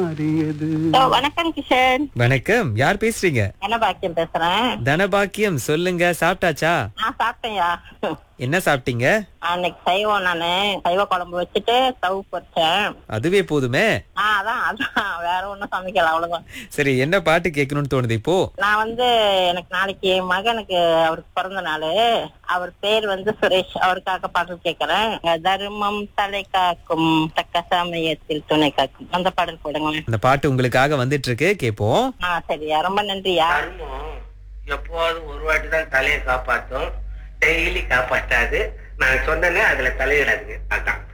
ஓ, வணக்கம் கிஷன் வணக்கம் யார் பேசுறீங்க என்ன பாக்கியம் பேசுறேன் தனபாக்கியம் சொல்லுங்க சாப்பிட்டாச்சா நான் சாப்பிட்டேன்யா என்ன சாப்பிட்டீங்க அன்னைக்கு சைவம் நானு சைவ குழம்பு வச்சுட்டு ஸ்டவ் பொரிச்சேன் அதுவே போதுமே ஆ அதான் அதான் வேற ஒண்ணும் சமைக்கல அவ்வளவுதான் சரி என்ன பாட்டு கேட்கணும்னு தோணுது இப்போ நான் வந்து எனக்கு நாளைக்கு என் மகனுக்கு அவருக்கு பிறந்த நாள் அவர் பேர் வந்து சுரேஷ் அவருக்காக பாடல் கேட்கறேன் தர்மம் தலை காக்கும் தக்க சமயத்தில் துணை காக்கும் அந்த பாடல் போடுங்க அந்த பாட்டு உங்களுக்காக வந்துட்டு இருக்கு கேப்போம் ஆ சரியா ரொம்ப நன்றியா தர்மம் எப்போதும் ஒரு வாட்டி தான் தலையை காப்பாத்தும் டெய்லி காப்பாற்றாது நான் சொன்னேனே அதுல தலையிடாதுங்க அதான்